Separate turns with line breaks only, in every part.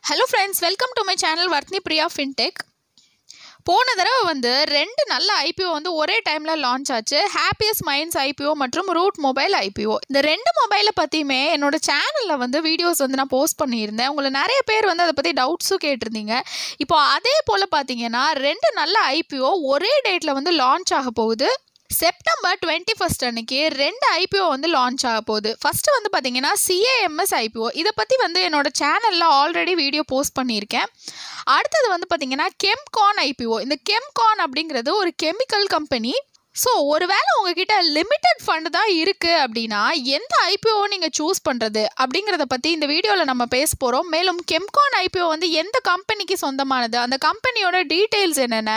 hello friends welcome to my channel Varthini Priya fintech போன தடவை வந்து ரெண்டு நல்ல ஐபிஓ வந்து ஒரே டைமில் லான்ச் ஆச்சு ஹாப்பியஸ்ட் மைண்ட்ஸ் ஐபிஓ மற்றும் ரூட் மொபைல் ஐபிஓ இந்த ரெண்டு மொபைலை பற்றியுமே என்னோட சேனலில் வந்து வீடியோஸ் வந்து நான் போஸ்ட் பண்ணியிருந்தேன் உங்களை நிறைய பேர் வந்து அதை பற்றி டவுட்ஸும் கேட்டிருந்தீங்க இப்போ அதே போல் பார்த்தீங்கன்னா ரெண்டு நல்ல ஐபிஓ ஒரே டேட்டில் வந்து லான்ச் ஆக போகுது செப்டம்பர் டுவெண்ட்டி ஃபஸ்ட் அன்னைக்கு ரெண்டு ஐபிஓ வந்து லான்ச் ஆக போகுது ஃபஸ்ட்டு வந்து பார்த்தீங்கன்னா சிஏஎம்எஸ் ஐபிஓ இதை பற்றி வந்து என்னோட சேனலில் ஆல்ரெடி வீடியோ போஸ்ட் பண்ணியிருக்கேன் அடுத்தது வந்து பார்த்தீங்கன்னா கெம்கான் ஐபிஓ இந்த கெம்கான் அப்படிங்கிறது ஒரு கெமிக்கல் கம்பெனி ஸோ ஒருவேளை உங்ககிட்ட லிமிட்டட் ஃபண்டு தான் இருக்குது அப்படின்னா எந்த ஐபிஓ நீங்கள் சூஸ் பண்ணுறது அப்படிங்கிறத பற்றி இந்த வீடியோவில் நம்ம பேச போகிறோம் மேலும் கெம்கான் ஐபிஓ வந்து எந்த கம்பெனிக்கு சொந்தமானது அந்த கம்பெனியோட டீட்டெயில்ஸ் என்னென்ன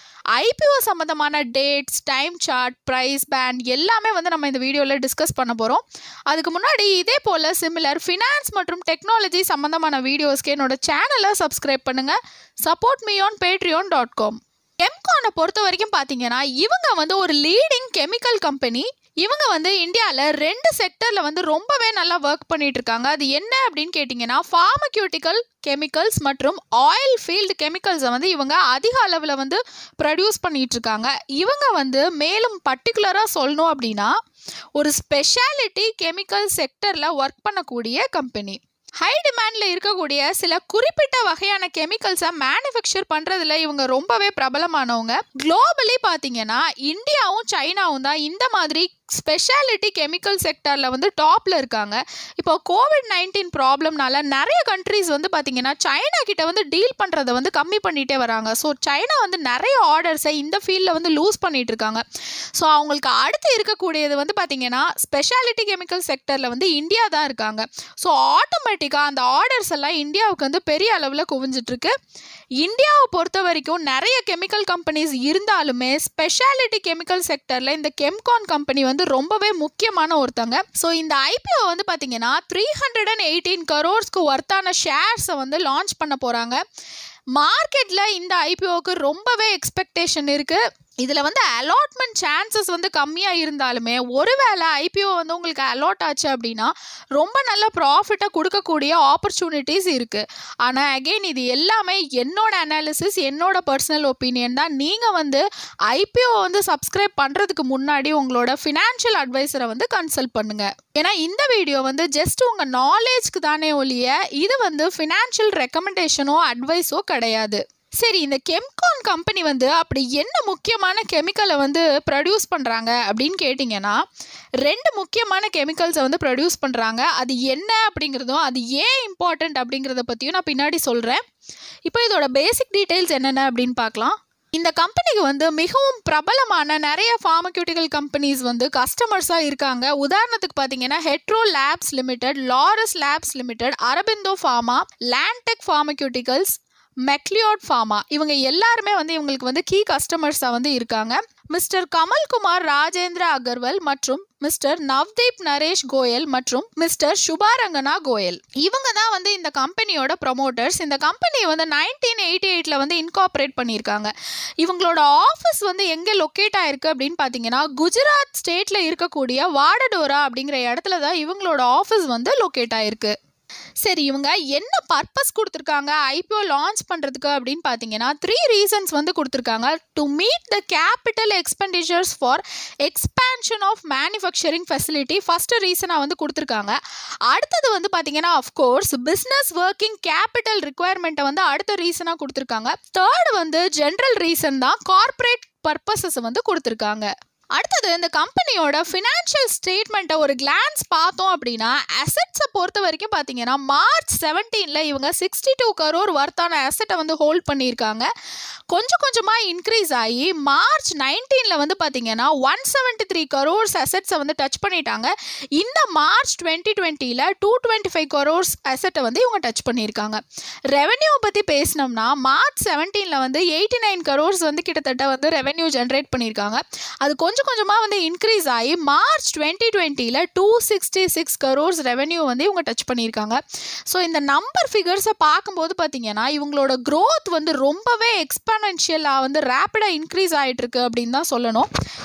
ஐபிஓ சம்மந்தமான dates time chart price band எல்லாமே வந்து நம்ம இந்த வீடியோவில் டிஸ்கஸ் பண்ண போகிறோம் அதுக்கு முன்னாடி இதே போல் சிமிலர் ஃபினான்ஸ் மற்றும் டெக்னாலஜி சம்மந்தமான வீடியோஸ்க்கு என்னோட சேனலை சப்ஸ்கிரைப் பண்ணுங்கள் support me on Patreon dot com எம்கானை பொறுத்த வரைக்கும் பார்த்தீங்கன்னா இவங்க வந்து ஒரு லீடிங் கெமிக்கல் கம்பெனி இவங்க வந்து இந்தியாவில் ரெண்டு செக்டரில் வந்து ரொம்பவே நல்லா ஒர்க் பண்ணிட்டு இருக்காங்க அது என்ன அப்படின்னு கேட்டிங்கன்னா ஃபார்மக்யூட்டிக்கல் கெமிக்கல்ஸ் மற்றும் ஆயில் ஃபீல்டு கெமிக்கல்ஸை வந்து இவங்க அதிக அளவில் வந்து ப்ரொடியூஸ் பண்ணிட்டு இருக்காங்க இவங்க வந்து மேலும் பர்டிகுலராக சொல்லணும் அப்படின்னா ஒரு ஸ்பெஷாலிட்டி கெமிக்கல் செக்டரில் ஒர்க் பண்ணக்கூடிய கம்பெனி ஹை டிமாண்டில் இருக்கக்கூடிய சில குறிப்பிட்ட வகையான கெமிக்கல்ஸை மேனுஃபேக்சர் பண்ணுறதுல இவங்க ரொம்பவே பிரபலமானவங்க குளோபலி பார்த்தீங்கன்னா இந்தியாவும் சைனாவும் தான் இந்த மாதிரி ஸ்பெஷாலிட்டி கெமிக்கல் செக்டரில் வந்து டாப்பில் இருக்காங்க இப்போ கோவிட் நைன்டீன் ப்ராப்ளம்னால நிறைய கண்ட்ரீஸ் வந்து பார்த்திங்கன்னா சைனா கிட்ட வந்து டீல் பண்ணுறதை வந்து கம்மி பண்ணிகிட்டே வராங்க ஸோ சைனா வந்து நிறைய ஆர்டர்ஸை இந்த ஃபீல்டில் வந்து லூஸ் பண்ணிட்டு இருக்காங்க ஸோ அவங்களுக்கு அடுத்து இருக்கக்கூடியது வந்து பார்த்திங்கன்னா ஸ்பெஷாலிட்டி கெமிக்கல் செக்டரில் வந்து இந்தியா தான் இருக்காங்க ஸோ ஆட்டோமேட்டிக்காக அந்த ஆர்டர்ஸ் எல்லாம் இந்தியாவுக்கு வந்து பெரிய அளவில் குவிஞ்சிட்ருக்கு இந்தியாவை பொறுத்த வரைக்கும் நிறைய கெமிக்கல் கம்பெனிஸ் இருந்தாலுமே ஸ்பெஷாலிட்டி கெமிக்கல் செக்டரில் இந்த கெம்கான் கம்பெனி வந்து ரொம்பவே முக்கியமான ஒருத்தங்க ஸோ இந்த ஐபிஓ வந்து பார்த்தீங்கன்னா த்ரீ ஹண்ட்ரட் அண்ட் எயிட்டீன் கரோர்ஸ்க்கு ஒர்த்தான ஷேர்ஸை வந்து லான்ச் பண்ண போகிறாங்க மார்க்கெட்டில் இந்த ஐபிஓக்கு ரொம்பவே எக்ஸ்பெக்டேஷன் இருக்குது இதில் வந்து அலாட்மெண்ட் சான்சஸ் வந்து கம்மியாக இருந்தாலுமே ஒருவேளை ஐபிஓ வந்து உங்களுக்கு அலாட் ஆச்சு அப்படின்னா ரொம்ப நல்ல ப்ராஃபிட்டை கொடுக்கக்கூடிய ஆப்பர்ச்சுனிட்டிஸ் இருக்குது ஆனால் அகெயின் இது எல்லாமே என்னோட அனாலிசிஸ் என்னோட பர்சனல் ஒப்பீனியன் தான் நீங்கள் வந்து ஐபிஓ வந்து சப்ஸ்கிரைப் பண்ணுறதுக்கு முன்னாடி உங்களோட ஃபினான்ஷியல் அட்வைசரை வந்து கன்சல்ட் பண்ணுங்கள் ஏன்னா இந்த வீடியோ வந்து ஜஸ்ட் உங்கள் நாலேஜ்க்கு தானே ஒழிய இது வந்து ஃபினான்ஷியல் ரெக்கமெண்டேஷனோ அட்வைஸோ கிடையாது சரி இந்த கெம்கான் கம்பெனி வந்து அப்படி என்ன முக்கியமான கெமிக்கலை வந்து ப்ரொடியூஸ் பண்ணுறாங்க அப்படின்னு கேட்டிங்கன்னா ரெண்டு முக்கியமான கெமிக்கல்ஸை வந்து ப்ரொடியூஸ் பண்ணுறாங்க அது என்ன அப்படிங்கிறதும் அது ஏன் இம்பார்ட்டண்ட் அப்படிங்கிறத பற்றியும் நான் பின்னாடி சொல்கிறேன் இப்போ இதோட பேசிக் டீட்டெயில்ஸ் என்னென்ன அப்படின்னு பார்க்கலாம் இந்த கம்பெனிக்கு வந்து மிகவும் பிரபலமான நிறைய ஃபார்மக்யூட்டிக்கல் கம்பெனிஸ் வந்து கஸ்டமர்ஸாக இருக்காங்க உதாரணத்துக்கு பார்த்தீங்கன்னா Hetero Labs Limited Laurus Labs Limited Aurobindo Pharma Lantech Pharmaceuticals Macleods Pharma இவங்க எல்லாருமே வந்து இவங்களுக்கு வந்து கீ கஸ்டமர்ஸாக வந்து இருக்காங்க மிஸ்டர் கமல்குமார் ராஜேந்திர அகர்வால் மற்றும் மிஸ்டர் நவ்தீப் நரேஷ் கோயல் மற்றும் மிஸ்டர் சுபாரங்கனா கோயல் இவங்க தான் வந்து இந்த கம்பெனியோட ப்ரொமோட்டர்ஸ் இந்த கம்பெனி வந்து நைன்டீன் எயிட்டி எயிட்டில் வந்து இன்கார்பரேட் பண்ணியிருக்காங்க இவங்களோட ஆஃபீஸ் வந்து எங்கே லொக்கேட் ஆயிருக்கு அப்படின்னு பார்த்தீங்கன்னா குஜராத் ஸ்டேட்டில் இருக்கக்கூடிய வாடடோரா அப்படிங்கிற இடத்துல தான் இவங்களோட ஆஃபீஸ் வந்து லொக்கேட் ஆயிருக்கு சரி இவங்க என்ன பர்பஸ் கொடுத்துருக்காங்க ஐபிஓ லான்ச் பண்ணுறதுக்கு அப்படின்னு பார்த்தீங்கன்னா த்ரீ ரீசன்ஸ் வந்து கொடுத்துருக்காங்க to meet the capital expenditures for expansion of manufacturing facility first ரீசனாக வந்து கொடுத்துருக்காங்க அடுத்தது வந்து பார்த்தீங்கன்னா அஃப்கோர்ஸ் பிஸ்னஸ் ஒர்க்கிங் கேபிட்டல் ரிக்குவயர்மெண்ட்டை வந்து அடுத்த ரீசனாக கொடுத்துருக்காங்க தேர்ட் வந்து ஜென்ரல் ரீசன் தான் கார்ப்பரேட் பர்பஸஸ் வந்து கொடுத்துருக்காங்க அடுத்தது இந்த கம்பெனியோட ஃபினான்ஷியல் ஸ்டேட்மெண்ட்டை ஒரு கிளான்ஸ் பார்த்தோம் அப்படின்னா அசெட்ஸை பொறுத்த வரைக்கும் பார்த்தீங்கன்னா மார்ச் செவன்டீனில் இவங்க சிக்ஸ்டி டூ கரோர் ஒர்த்தான அசெட்டை வந்து ஹோல்ட் பண்ணியிருக்காங்க கொஞ்சம் கொஞ்சமாக இன்க்ரீஸ் ஆகி மார்ச் நைன்டீனில் வந்து பார்த்தீங்கன்னா ஒன் செவன்ட்டி த்ரீ கரோர்ஸ் அசெட்ஸை வந்து டச் பண்ணிட்டாங்க இந்த மார்ச் டுவெண்ட்டி டுவெண்ட்டியில் டூ டுவெண்ட்டி ஃபைவ் கரோர்ஸ் அசெட்டை வந்து இவங்க டச் பண்ணியிருக்காங்க ரெவென்யூ பற்றி பேசினோம்னா மார்ச் செவன்டீனில் வந்து எயிட்டி நைன் கரோர்ஸ் வந்து கிட்டத்தட்ட வந்து ரெவென்யூ ஜென்ரேட் பண்ணியிருக்காங்க அது கொஞ்சம் கொஞ்சம் கொஞ்சமாக வந்து இன்க்ரீஸ் ஆகி மார்ச் டுவெண்ட்டி டுவெண்ட்டியில் two sixty six crores revenue வந்து இவங்க டச் பண்ணியிருக்காங்க ஸோ இந்த நம்பர் ஃபிகர்ஸை பார்க்கும்போது பார்த்தீங்கன்னா இவங்களோட க்ரோத் வந்து ரொம்பவே எக்ஸ்பனன்ஷியலாக வந்து ரேப்பிடாக இன்க்ரீஸ் ஆகிட்டு இருக்கு அப்படின்னு தான் சொல்லணும்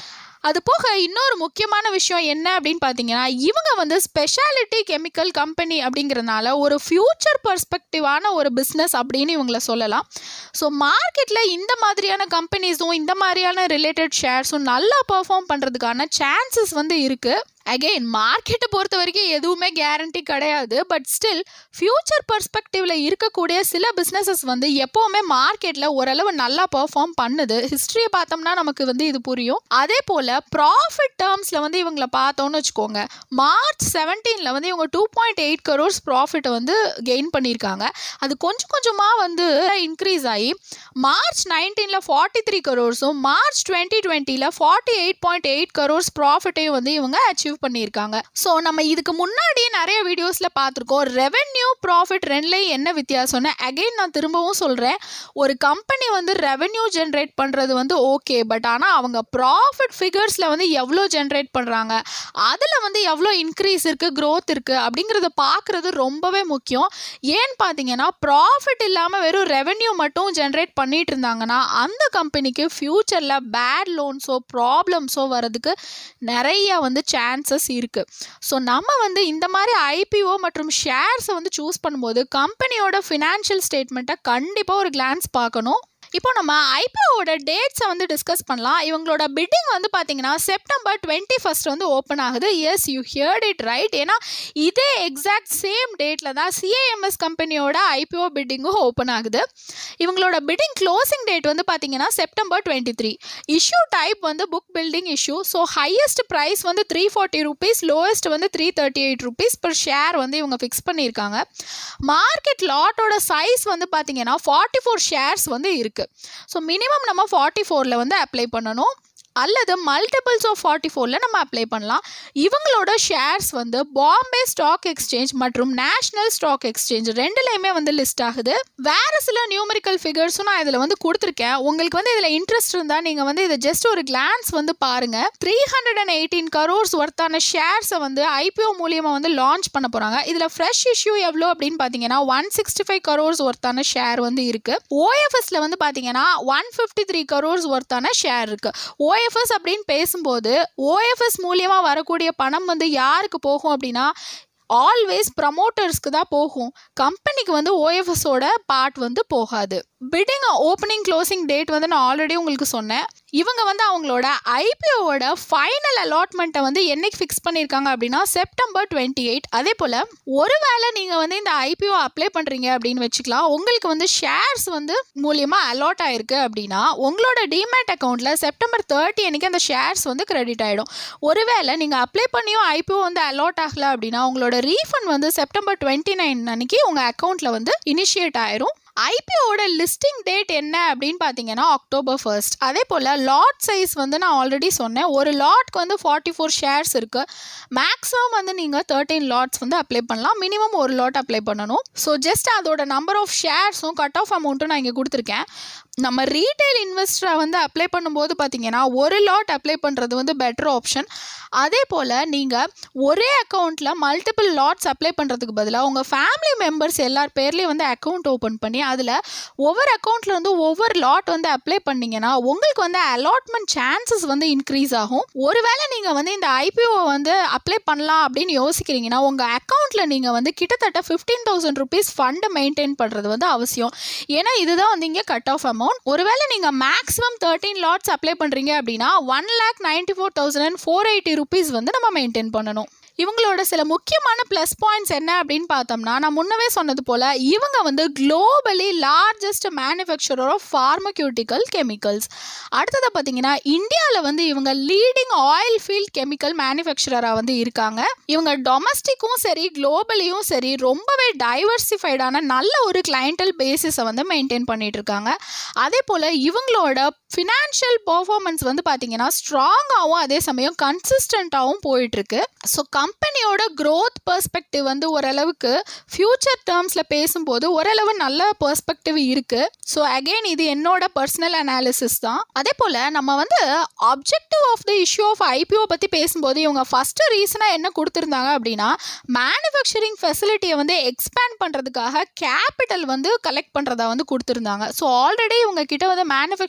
அது போக இன்னொரு முக்கியமான விஷயம் என்ன அப்படின்னு பார்த்தீங்கன்னா இவங்க வந்து ஸ்பெஷாலிட்டி கெமிக்கல் கம்பெனி அப்படிங்கிறதுனால ஒரு ஃப்யூச்சர் பர்ஸ்பெக்டிவான ஒரு பிஸ்னஸ் அப்படின்னு இவங்கள சொல்லலாம் ஸோ மார்க்கெட்டில் இந்த மாதிரியான கம்பெனிஸும் இந்த மாதிரியான ரிலேட்டட் ஷேர்ஸும் நல்லா பெர்ஃபார்ம் பண்ணுறதுக்கான சான்சஸ் வந்து இருக்குது அகெயின் மார்க்கெட்டை பொறுத்த வரைக்கும் எதுவுமே கேரண்டி கிடையாது பட் ஸ்டில் ஃப்யூச்சர் பர்ஸ்பெக்டிவில் இருக்கக்கூடிய சில பிஸ்னஸஸ் வந்து எப்போவுமே மார்க்கெட்டில் ஓரளவு நல்லா பெர்ஃபார்ம் பண்ணுது ஹிஸ்ட்ரியை பார்த்தோம்னா நமக்கு வந்து இது புரியும் அதே போல் ப்ராஃபிட் டேர்ம்ஸில் வந்து இவங்களை பார்த்தோன்னு வச்சுக்கோங்க மார்ச் செவன்டீனில் வந்து இவங்க டூ பாயிண்ட் எயிட் கரோர்ஸ் ப்ராஃபிட்டை வந்து கெயின் பண்ணியிருக்காங்க அது கொஞ்சம் கொஞ்சமாக வந்து இன்க்ரீஸ் ஆகி மார்ச் நைன்டீனில் ஃபார்ட்டி த்ரீ கரோர்ஸும் மார்ச் டுவெண்ட்டி டுவெண்ட்டியில் forty eight point eight crores ப்ராஃபிட்டையும் வந்து இவங்க அச்சீவ் பண்ணியிருக்காங்க ஸோ நம்ம இதுக்கு முன்னாடியே நிறைய வீடியோஸில் பார்த்துருக்கோம் ரெவென்யூ ப்ராஃபிட் ரெண்டுலேயும் என்ன வித்தியாசம்னு அகைன் நான் திரும்பவும் சொல்கிறேன் ஒரு கம்பெனி வந்து ரெவென்யூ ஜென்ரேட் பண்ணுறது வந்து ஓகே பட் ஆனால் அவங்க ப்ராஃபிட் ஃபிகர்ஸில் வந்து எவ்வளோ ஜென்ரேட் பண்ணுறாங்க அதில் வந்து எவ்வளோ இன்க்ரீஸ் இருக்குது க்ரோத் இருக்குது அப்படிங்கிறத பார்க்குறது ரொம்பவே முக்கியம் ஏன்னு பார்த்தீங்கன்னா ப்ராஃபிட் இல்லாமல் வெறும் ரெவென்யூ மட்டும் ஜென்ரேட் பண்ணிட்டு இருந்தாங்கன்னா அந்த கம்பெனிக்கு ஃப்யூச்சரில் பேட் லோன்ஸோ ப்ராப்ளம்ஸோ வரதுக்கு நிறைய வந்து சான்சஸ் இருக்குது ஸோ நம்ம வந்து இந்த மாதிரி ஐபிஓ மற்றும் ஷேர்ஸை வந்து சூஸ் பண்ணும்போது கம்பெனியோட ஃபினான்ஷியல் ஸ்டேட்மெண்ட்டை கண்டிப்பாக ஒரு கிளான்ஸ் பார்க்கணும் இப்போ நம்ம ஐபிஓட டேட்ஸை வந்து டிஸ்கஸ் பண்ணலாம் இவங்களோட பிட்டிங் வந்து பார்த்தீங்கன்னா செப்டம்பர் டுவெண்ட்டி ஃபஸ்ட் வந்து ஓப்பன் ஆகுது as you heard it right ஏன்னா இதே எக்ஸாக்ட் சேம் டேட்டில் தான் சிஏஎம்எஸ் கம்பெனியோட ஐபிஓ பிட்டிங்கும் ஓப்பன் ஆகுது இவங்களோட பிட்டிங் க்ளோசிங் டேட் வந்து பார்த்தீங்கன்னா September twenty three issue type வந்து book building issue so highest price வந்து த்ரீ ஃபார்ட்டி ருபீஸ் லோவஸ்ட் வந்து three thirty eight rupees per share வந்து இவங்க ஃபிக்ஸ் பண்ணியிருக்காங்க மார்க்கெட் லாட்டோட சைஸ் வந்து பார்த்தீங்கன்னா ஃபார்ட்டி ஃபோர் ஷேர்ஸ் வந்து இருக்குது ஸோ மினிமம் நம்ம ஃபார்ட்டி ஃபோரில் வந்து அப்ளை பண்ணணும் அல்லது மல்டிபிள்ஸ் ஆஃப் ஃபார்ட்டி ஃபோரில் நம்ம அப்ளை பண்ணலாம் இவங்களோட ஷேர்ஸ் வந்து பாம்பே ஸ்டாக் எக்ஸ்சேஞ்ச் மற்றும் நேஷ்னல் ஸ்டாக் எக்ஸ்சேஞ்ச் ரெண்டுலேயுமே வந்து லிஸ்ட் ஆகுது வேறு சில நியூமரிக்கல் ஃபிகர்ஸும் நான் இதில் வந்து கொடுத்துருக்கேன் உங்களுக்கு வந்து இதில் இன்ட்ரெஸ்ட் இருந்தால் நீங்கள் வந்து இதை ஜஸ்ட் ஒரு கிளான்ஸ் வந்து பாருங்கள் three hundred and eighteen crores ஒர்த்தான ஷேர்ஸை வந்து ஐபிஓ மூலியமாக வந்து லான்ச் பண்ண போகிறாங்க இதில் ஃப்ரெஷ் இஷ்யூ எவ்வளோ அப்படின்னு பார்த்தீங்கன்னா ஒன் சிக்ஸ்டி ஃபைவ் கரோர்ஸ் ஒர்த்தான ஷேர் வந்து இருக்குது ஓஎஃப்எஸ்ல வந்து பார்த்தீங்கன்னா ஒன் ஃபிஃப்டி த்ரீ கரோர்ஸ் ஒர்த்தான ஷேர் இருக்குது ஓஎஃப் ஓஎஃப்எஸ் அப்படின்னு பேசும்போது ஓஎஃப்எஸ் மூலியமாக வரக்கூடிய பணம் வந்து யாருக்கு போகும் அப்படின்னா ஆல்வேஸ் ப்ரமோட்டர்ஸ்க்கு தான் போகும் கம்பெனிக்கு வந்து ஓஎஃப்எஸோட பார்ட் வந்து போகாது பிட்டிங் ஓப்பனிங் க்ளோசிங் டேட் வந்து நான் ஆல்ரெடி உங்களுக்கு சொன்னேன் இவங்க வந்து அவங்களோட ஐபிஓவோட ஃபைனல் அலாட்மெண்ட்டை வந்து என்னைக்கு ஃபிக்ஸ் பண்ணியிருக்காங்க அப்படின்னா செப்டம்பர் டுவெண்ட்டி எயிட் அதே போல் ஒருவேளை நீங்கள் வந்து இந்த ஐபிஓ அப்ளை பண்ணுறீங்க அப்படின்னு வச்சுக்கலாம் உங்களுக்கு வந்து ஷேர்ஸ் வந்து மூலியமாக அலாட் ஆயிருக்கு அப்படின்னா உங்களோட டிமேட் அக்கௌண்ட்டில் செப்டம்பர் தேர்ட்டி அன்னைக்கு அந்த ஷேர்ஸ் வந்து கிரெடிட் ஆகிடும் ஒருவேளை நீங்கள் அப்ளை பண்ணியும் ஐபிஓ வந்து அலாட் ஆகலை அப்படின்னா உங்களோட ரீஃபண்ட் வந்து செப்டம்பர் டுவெண்ட்டி நைன் அன்னைக்கு உங்கள் அக்கௌண்ட்டில் வந்து இனிஷியேட் ஆயிரும் ஐபிஓட லிஸ்டிங் டேட் என்ன அப்படின்னு பார்த்தீங்கன்னா அக்டோபர் ஃபர்ஸ்ட் அதே போல் லாட் சைஸ் வந்து நான் ஆல்ரெடி சொன்னேன் ஒரு லாட்க்கு வந்து ஃபார்ட்டி ஃபோர் ஷேர்ஸ் இருக்குது மேக்ஸிமம் வந்து நீங்கள் தேர்ட்டீன் லாட்ஸ் வந்து அப்ளை பண்ணலாம் மினிமம் ஒரு லாட் அப்ளை பண்ணணும் ஸோ ஜஸ்ட் அதோட நம்பர் ஆஃப் ஷேர்ஸும் கட் ஆஃப் அமௌண்ட்டும் நான் இங்கே கொடுத்துருக்கேன் நம்ம ரீட்டைல் இன்வெஸ்டரை வந்து அப்ளை பண்ணும்போது பார்த்தீங்கன்னா ஒரு லாட் அப்ளை பண்ணுறது வந்து பெட்டர் ஆப்ஷன் அதே போல் நீங்கள் ஒரே அக்கௌண்ட்டில் மல்டிபிள் லாட்ஸ் அப்ளை பண்ணுறதுக்கு பதிலாக உங்கள் ஃபேமிலி மெம்பர்ஸ் எல்லார் பேர்லேயும் வந்து அக்கௌண்ட் ஓப்பன் பண்ணி அதில் ஒவ்வொரு அக்கௌண்ட்டில் வந்து ஒவ்வொரு லாட் வந்து அப்ளை பண்ணிங்கன்னா உங்களுக்கு வந்து அலாட்மெண்ட் சான்சஸ் வந்து இன்க்ரீஸ் ஆகும் ஒருவேளை நீங்கள் வந்து இந்த ஐபிஓ வந்து அப்ளை பண்ணலாம் அப்படின்னு யோசிக்கிறீங்கன்னா உங்கள் அக்கௌண்ட்டில் நீங்கள் வந்து கிட்டத்தட்ட ஃபிஃப்டீன் தௌசண்ட் ருபீஸ் ஃபண்டை மெயின்டைன் பண்ணுறது வந்து அவசியம் ஏன்னா இதுதான் வந்து இங்கே கட் ஆஃப் அமௌண்ட் ஒருவேளை நீங்கள் மேக்ஸிமம் தேர்ட்டீன் லாட்ஸ் அப்ளை பண்ணுறீங்க அப்படின்னா one lakh ninety four thousand and four eighty rupees வந்து நம்ம மெயின்டைன் பண்ணணும் இவங்களோட சில முக்கியமான ப்ளஸ் பாயிண்ட்ஸ் என்ன அப்படின்னு பார்த்தோம்னா நான் முன்னவே சொன்னது போல் இவங்க வந்து globally largest manufacturer of pharmaceutical chemicals அடுத்தது பார்த்தீங்கன்னா இந்தியாவில் வந்து இவங்க லீடிங் ஆயில் ஃபீல்ட் கெமிக்கல் மேனுஃபேக்சரராக வந்து இருக்காங்க இவங்க டொமஸ்டிக்கும் சரி குளோபலியும் சரி ரொம்பவே டைவர்சிஃபைடான நல்ல ஒரு கிளைண்டல் பேசிஸை வந்து மெயின்டைன் பண்ணிட்டு இருக்காங்க அதே போல் இவங்களோட ஃபினான்ஷியல் பர்ஃபார்மன்ஸ் வந்து பார்த்தீங்கன்னா ஸ்ட்ராங்காகவும் அதே சமயம் கன்சிஸ்டண்ட்டாகவும் போயிட்டுருக்கு ஸோ கம்பெனியோட க்ரோத் பெர்ஸ்பெக்டிவ் வந்து ஓரளவுக்கு ஃப்யூச்சர் டேர்ம்ஸில் பேசும்போது ஓரளவு நல்ல பெர்ஸ்பெக்டிவ் இருக்குது ஸோ அகெயின் இது என்னோட பர்சனல் அனாலிசிஸ் தான் அதே போல் நம்ம வந்து objective of the issue of IPO பற்றி பேசும்போது இவங்க ஃபஸ்ட்டு ரீசனாக என்ன கொடுத்துருந்தாங்க அப்படின்னா மேனுஃபேக்சரிங் ஃபெசிலிட்டியை வந்து எக்ஸ்பேண்ட் பண்ணுறதுக்காக கேபிட்டல் வந்து கலெக்ட் பண்ணுறதா வந்து கொடுத்துருந்தாங்க ஸோ ஆல்ரெடி இவங்க கிட்ட வந்து மேனுஃபேக்சரிங் ஃபெசிலிட்டி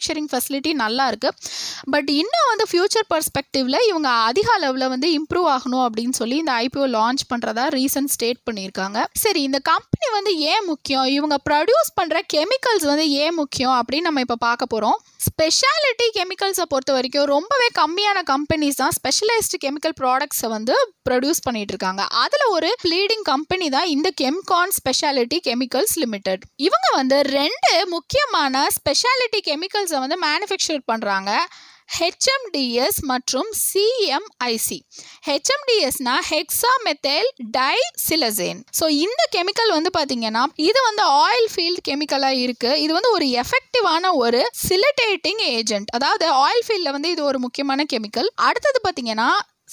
ஃபெசிலிட்டி நல்லா இருக்குது பட் இன்னும் வந்து ஃப்யூச்சர் பர்ஸ்பெக்டிவில் இவங்க அதிக அளவில் வந்து இம்ப்ரூவ் ஆகணும் அப்படின்னு சொல்லி இந்த ஐபிஓ லான்ச் பண்ணுறதா ரீசன் ஸ்டேட் பண்ணியிருக்காங்க சரி இந்த கம்பெனி வந்து ஏன் முக்கியம் இவங்க ப்ரொடியூஸ் பண்ணுற கெமிக்கல்ஸ் வந்து ஏன் முக்கியம் அப்படின்னு நம்ம இப்போ பார்க்க போகிறோம் ஸ்பெஷாலிட்டி கெமிக்கல்ஸை பொறுத்த வரைக்கும் ரொம்பவே கம்மியான கம்பெனிஸ் தான் ஸ்பெஷலைஸ்டு கெமிக்கல் ப்ராடக்ட்ஸை வந்து ப்ரொடியூஸ் பண்ணிட்டு இருக்காங்க அதில் ஒரு லீடிங் கம்பெனி தான் இந்த கெம்கான் ஸ்பெஷாலிட்டி கெமிக்கல்ஸ் லிமிடெட் இவங்க வந்து ரெண்டு முக்கியமான ஸ்பெஷாலிட்டி கெமிக்கல்ஸை வந்து மேனுஃபேக்சர் பண்ணுறாங்க ஹெச்எம்டிஎஸ் மற்றும் சிஎம்ஐசி ஹெச்எம்டிஎஸ்னா ஹெக்ஸாமெத்தேல் டை சிலசேன் ஸோ இந்த கெமிக்கல் வந்து பார்த்தீங்கன்னா இது வந்து ஆயில் ஃபீல்ட் கெமிக்கலாக இருக்குது இது வந்து ஒரு எஃபெக்டிவான ஒரு சிலிட்டேட்டிங் ஏஜென்ட் அதாவது ஆயில் ஃபீல்டில் வந்து இது ஒரு முக்கியமான கெமிக்கல் அடுத்தது பார்த்தீங்கன்னா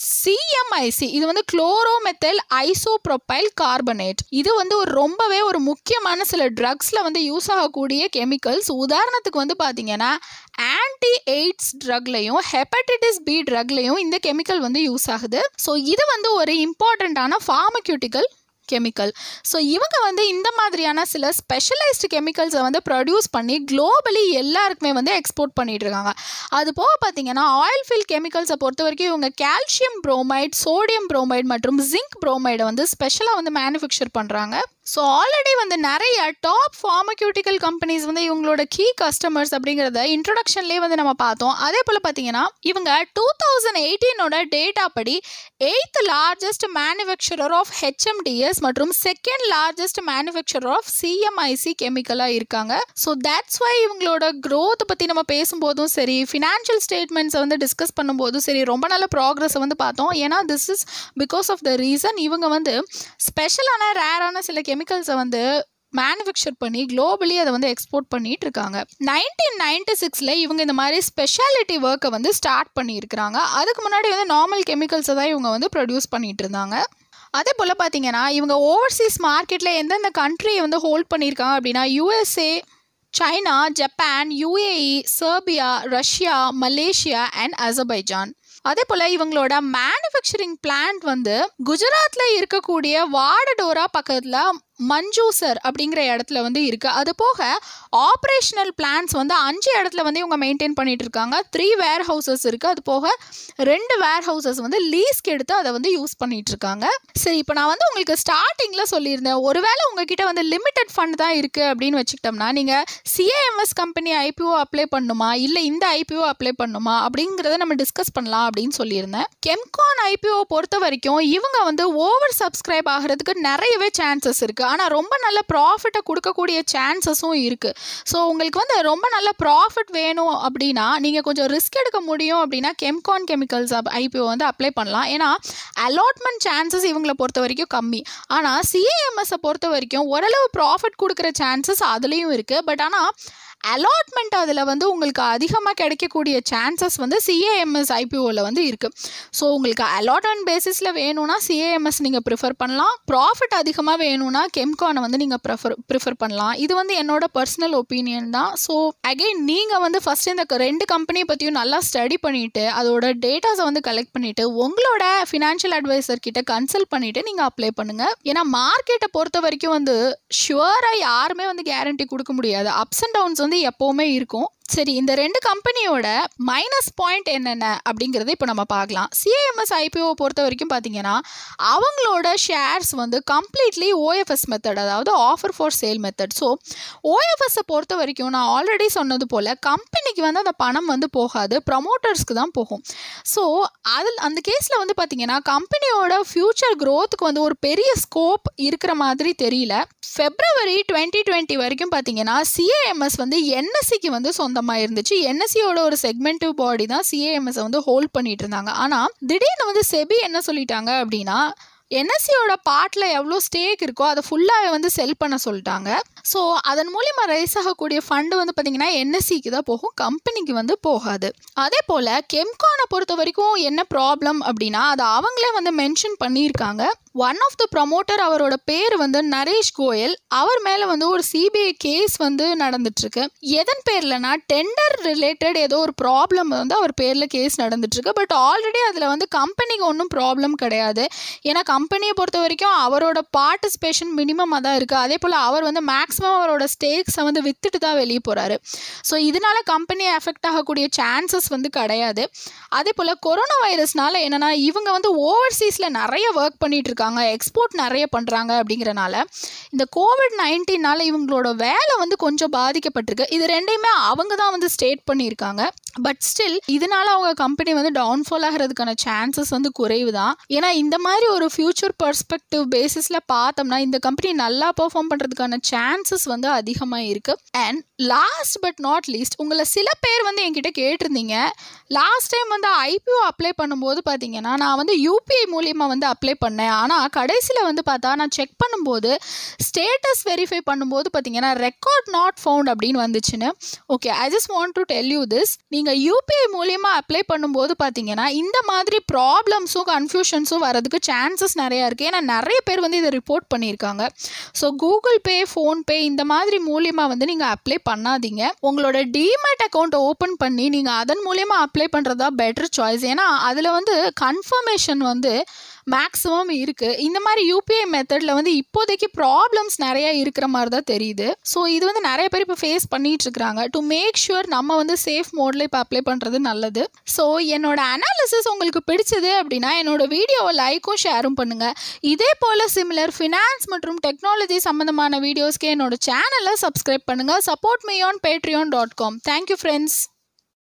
சிஎம்ஐசி இது வந்து குளோரோமெத்தல் ஐசோப்ரோப்பைல் கார்பனேட் இது வந்து ஒரு ரொம்பவே ஒரு முக்கியமான சில ட்ரக்ஸில் வந்து யூஸ் ஆகக்கூடிய கெமிக்கல்ஸ் உதாரணத்துக்கு வந்து பார்த்தீங்கன்னா ஆன்டி எய்ட்ஸ் ட்ரக்லையும் ஹெப்படைட்டிஸ் பி ட்ரக்லையும் இந்த கெமிக்கல் வந்து யூஸ் ஆகுது ஸோ இது வந்து ஒரு இம்பார்ட்டண்ட்டான ஃபார்மக்யூட்டிக்கல் கெமிக்கல் ஸோ இவங்க வந்து இந்த மாதிரியான சில ஸ்பெஷலைஸ்டு கெமிக்கல்ஸை வந்து ப்ரொடியூஸ் பண்ணி குளோபலி எல்லாருக்குமே வந்து எக்ஸ்போர்ட் பண்ணிட்டு இருக்காங்க அது போக பார்த்தீங்கன்னா ஆயில் ஃபீல் கெமிக்கல்ஸை பொறுத்த வரைக்கும் இவங்க கால்சியம் ப்ரோமைட் சோடியம் ப்ரோமைட் மற்றும் ஜிங்க் ப்ரோமைடை வந்து ஸ்பெஷலாக வந்து மேனுஃபேக்சர் பண்ணுறாங்க ஸோ ஆல்ரெடி வந்து நிறைய டாப் ஃபார்மக்யூட்டிக்கல் கம்பெனிஸ் வந்து இவங்களோட கீ கஸ்டமர்ஸ் அப்படிங்கிறத இன்ட்ரொடக்ஷன்லேயே வந்து நம்ம பார்த்தோம் அதே போல் பார்த்தீங்கன்னா இவங்க டூ தௌசண்ட் எயிட்டீனோட டேட்டா படி eighth largest manufacturer of HMDS மற்றும் second largest manufacturer of CMIC கெமிக்கலாக இருக்காங்க ஸோ தட்ஸ் வை இவங்களோட க்ரோத் பற்றி நம்ம பேசும்போதும் சரி ஃபினான்ஷியல் ஸ்டேட்மெண்ட்ஸை வந்து டிஸ்கஸ் பண்ணும்போதும் சரி ரொம்ப நல்ல ப்ராக்ரஸை வந்து பார்த்தோம் ஏன்னா this is because of the reason இவங்க வந்து ஸ்பெஷலான ரேரான சில கெமிக்கல்ஸை வந்து மேனுஃபேக்சர் பண்ணி குளோபலி அதை வந்து எக்ஸ்போர்ட் பண்ணிட்டு இருக்காங்க நைன்டீன் நைன்டி சிக்ஸில் இவங்க இந்த மாதிரி ஸ்பெஷாலிட்டி ஒர்க்கை வந்து ஸ்டார்ட் பண்ணியிருக்கிறாங்க அதுக்கு முன்னாடி வந்து நார்மல் கெமிக்கல்ஸை தான் இவங்க வந்து ப்ரொடியூஸ் பண்ணிட்டு இருந்தாங்க அதே போல் பார்த்தீங்கன்னா இவங்க ஓவர்சீஸ் மார்க்கெட்டில் எந்தெந்த கண்ட்ரியை வந்து ஹோல்ட் பண்ணியிருக்காங்க அப்படின்னா USA China Japan UAE Serbia Russia Malaysia and Azerbaijan அதே போல் இவங்களோட மேனுஃபேக்சரிங் பிளான்ட் வந்து குஜராத்தில் இருக்கக்கூடிய வாடடோரா பக்கத்தில் மஞ்சூசர் அப்படிங்கிற இடத்துல வந்து இருக்குது அது போக ஆப்ரேஷனல் பிளான்ஸ் வந்து அஞ்சு இடத்துல வந்து இவங்க மெயின்டைன் பண்ணிட்டு இருக்காங்க த்ரீ வேர் ஹவுசஸ் இருக்குது அது போக ரெண்டு வேர் ஹவுசஸ் வந்து லீஸ்க்கு எடுத்து அதை வந்து யூஸ் பண்ணிட்டு இருக்காங்க சரி இப்போ நான் வந்து உங்களுக்கு ஸ்டார்டிங்கில் சொல்லியிருந்தேன் ஒருவேளை உங்ககிட்ட வந்து லிமிடெட் ஃபண்ட் தான் இருக்குது அப்படின்னு வச்சுக்கிட்டோம்னா நீங்கள் சிஏஎம்எஸ் கம்பெனி ஐபிஓ அப்ளை பண்ணுமா இல்லை இந்த ஐபிஓ அப்ளை பண்ணுமா அப்படிங்கிறத நம்ம டிஸ்கஸ் பண்ணலாம் அப்படின்னு சொல்லியிருந்தேன் கெம்கான் ஐபிஓ பொறுத்த வரைக்கும் இவங்க வந்து ஓவர் சப்ஸ்கிரைப் ஆகிறதுக்கு நிறையவே சான்சஸ் இருக்குது ஆனால் ரொம்ப நல்ல ப்ராஃபிட்டை கொடுக்கக்கூடிய சான்சஸும் இருக்குது ஸோ உங்களுக்கு வந்து ரொம்ப நல்ல ப்ராஃபிட் வேணும் அப்படின்னா நீங்கள் கொஞ்சம் ரிஸ்க் எடுக்க முடியும் அப்படின்னா கெம்கான் கெமிக்கல்ஸ் ஐபிஓ வந்து அப்ளை பண்ணலாம் ஏன்னா அலாட்மெண்ட் சான்சஸ் இவங்களை பொறுத்த வரைக்கும் கம்மி ஆனால் சிஏஎம்எஸை பொறுத்த வரைக்கும் ஓரளவு ப்ராஃபிட் கொடுக்குற சான்சஸ் அதுலேயும் இருக்குது பட் ஆனால் அலாட்மெண்ட் அதில் வந்து உங்களுக்கு அதிகமாக கிடைக்கக்கூடிய சான்சஸ் வந்து சிஏஎம்எஸ் ஐபிஓவில் வந்து இருக்குது ஸோ உங்களுக்கு அலாட்மெண்ட் பேசிஸில் வேணும்னா சிஏஎம்எஸ் நீங்கள் ப்ரிஃபர் பண்ணலாம் ப்ராஃபிட் அதிகமாக வேணும்னா கெம்கானை வந்து நீங்கள் ப்ரிஃபர் ப்ரிஃபர் பண்ணலாம் இது வந்து என்னோட பர்சனல் ஒப்பீனியன் தான் ஸோ அகெயின் நீங்கள் வந்து ஃபஸ்ட் இந்த ரெண்டு கம்பெனியை பற்றியும் நல்லா ஸ்டடி பண்ணிவிட்டு அதோட டேட்டாஸை வந்து கலெக்ட் பண்ணிவிட்டு உங்களோட ஃபினான்ஷியல் அட்வைசர் கிட்ட கன்சல்ட் பண்ணிவிட்டு நீங்கள் அப்ளை பண்ணுங்கள் ஏன்னா மார்க்கெட்டை பொறுத்த வரைக்கும் வந்து ஷுவராக யாருமே வந்து கேரண்டி கொடுக்க முடியாது அப்ஸ் அண்ட் டவுன்ஸ் வந்து எப்போவுமே இருக்கும் சரி இந்த ரெண்டு கம்பெனியோட மைனஸ் பாயிண்ட் என்னென்ன அப்படிங்கிறத இப்போ நம்ம பார்க்கலாம் சிஏஎம்எஸ் ஐபிஓ பொறுத்த வரைக்கும் பார்த்தீங்கன்னா அவங்களோட ஷேர்ஸ் வந்து கம்ப்ளீட்லி ஓஎஃப்எஸ் மெத்தட் அதாவது offer for sale method so ஓஎஃப்எஸ்ஸை பொறுத்த வரைக்கும் நான் ஆல்ரெடி சொன்னது போல் கம்பெனிக்கு வந்து அந்த பணம் வந்து போகாது ப்ரமோட்டர்ஸ்க்கு தான் போகும் ஸோ அதில் அந்த கேஸில் வந்து பார்த்தீங்கன்னா கம்பெனியோட ஃப்யூச்சர் க்ரோத்துக்கு வந்து ஒரு பெரிய ஸ்கோப் இருக்கிற மாதிரி தெரியல ஃபெப்ரவரி டுவெண்ட்டி டுவெண்ட்டி வரைக்கும் பார்த்தீங்கன்னா சிஏஎம்எஸ் வந்து என்எஸ்சிக்கு வந்து சொந்தமாக இருந்துச்சு என்எஸ்சியோட ஒரு செக்மெண்டிவ் பாடி தான் சிஏஎம்எஸ் வந்து ஹோல்ட் பண்ணிட்டு இருந்தாங்க ஆனால் திடீர்னு வந்து செபி என்ன சொல்லிட்டாங்க அப்படின்னா என்எஸ்சியோட பார்ட்டில் எவ்வளோ ஸ்டேக் இருக்கோ அதை ஃபுல்லாக வந்து செல் பண்ண சொல்லிட்டாங்க ஸோ அதன் மூலிமா ரைஸ் ஆகக்கூடிய ஃபண்டு வந்து பார்த்திங்கன்னா என்எஸ்சிக்கு தான் போகும் கம்பெனிக்கு வந்து போகாது அதே போல் கெம்கானை பொறுத்த வரைக்கும் என்ன ப்ராப்ளம் அப்படின்னா அதை அவங்களே வந்து மென்ஷன் பண்ணியிருக்காங்க ஒன் ஆஃப் த ப்ரமோட்டர் அவரோட பேர் வந்து நரேஷ் கோயல் அவர் மேலே வந்து ஒரு சிபிஐ கேஸ் வந்து நடந்துட்டுருக்கு எதன் பேர்லனா டெண்டர் ரிலேட்டட் ஏதோ ஒரு ப்ராப்ளம் வந்து அவர் பேரில் கேஸ் நடந்துட்டுருக்கு பட் ஆல்ரெடி அதில் வந்து கம்பெனிக்கு ஒன்றும் ப்ராப்ளம் கிடையாது ஏன்னா கம்பெனியை பொறுத்த வரைக்கும் அவரோட பார்ட்டிசிபேஷன் மினிமமாக தான் இருக்குது அதே போல் அவர் வந்து மேக்ஸிமம் அவரோட ஸ்டேக்ஸை வந்து வித்துட்டு தான் வெளியே போகிறாரு ஸோ இதனால கம்பெனி எஃபெக்ட் ஆகக்கூடிய சான்சஸ் வந்து கிடையாது அதே போல் கொரோனா வைரஸ்னால என்னென்னா இவங்க வந்து ஓவர்சீஸில் நிறைய ஒர்க் பண்ணிட்டு இருக்காங்க எக்ஸ்போர்ட் நிறைய பண்ணுறாங்க அப்படிங்கிறனால இந்த கோவிட் நைன்டீனால இவங்களோட வேலை வந்து கொஞ்சம் பாதிக்கப்பட்டிருக்கு இது ரெண்டையுமே அவங்க தான் வந்து ஸ்டேட் பண்ணியிருக்காங்க பட் ஸ்டில் இதனால அவங்க கம்பெனி வந்து டவுன்ஃபால் ஆகிறதுக்கான சான்சஸ் வந்து குறைவு தான் ஏன்னா இந்த மாதிரி ஒரு ஃபியூச்சர் பர்ஸ்பெக்டிவ் பேசிஸில் பார்த்தோம்னா இந்த கம்பெனி நல்லா பெர்ஃபார்ம் பண்ணுறதுக்கான சான்சஸ் வந்து அதிகமாக இருக்குது and last but not least உங்களை சில பேர் வந்து என்கிட்ட கேட்டிருந்தீங்க லாஸ்ட் டைம் வந்து ஐபிஓ அப்ளை பண்ணும்போது பார்த்தீங்கன்னா நான் வந்து யூபிஐ மூலியமாக வந்து அப்ளை பண்ணேன் ஆனால் கடைசியில் வந்து பார்த்தா நான் செக் பண்ணும்போது ஸ்டேட்டஸ் வெரிஃபை பண்ணும்போது பார்த்தீங்கன்னா ரெக்கார்ட் நாட் ஃபவுண்ட் அப்படின்னு வந்துச்சுன்னு okay I just want to tell you this நீங்கள் யூபிஐ மூலியமாக அப்ளை பண்ணும்போது பார்த்தீங்கன்னா இந்த மாதிரி ப்ராப்ளம்ஸும் கன்ஃபியூஷன்ஸும் வரதுக்கு சான்சஸ் நிறையா இருக்குது ஏன்னா நிறைய பேர் வந்து இதை ரிப்போர்ட் பண்ணியிருக்காங்க ஸோ கூகுள் பே ஃபோன்பே இந்த மாதிரி மூலியமாக வந்து நீங்கள் அப்ளை பண்ணாதீங்க உங்களோட டிமேட் அக்கௌண்ட்டை ஓப்பன் பண்ணி நீங்கள் அதன் மூலியமாக அப்ளை பண்ணுறதா பெட்டர் சாய்ஸ் ஏன்னா அதில் வந்து கன்ஃபர்மேஷன் வந்து மேக்ஸிமம் இருக்குது இந்த மாதிரி யூபிஐ மெத்தடில் வந்து இப்போதைக்கு ப்ராப்ளம்ஸ் நிறைய இருக்கிற மாதிரி தான் தெரியுது ஸோ இது வந்து நிறைய பேர் இப்போ ஃபேஸ் பண்ணிட்டு இருக்கிறாங்க டு மேக் ஷுர் நம்ம வந்து சேஃப் மோடில் இப்போ அப்ளை பண்ணுறது நல்லது ஸோ என்னோட அனாலிசிஸ் உங்களுக்கு பிடிச்சது அப்படின்னா என்னோட வீடியோவை லைக்கும் ஷேரும் பண்ணுங்கள் இதே போல் சிமிலர் ஃபினான்ஸ் மற்றும் டெக்னாலஜி சம்மந்தமான வீடியோஸ்க்கு என்னோட சேனலை சப்ஸ்கிரைப் பண்ணுங்கள் support me on Patreon dot com thank you friends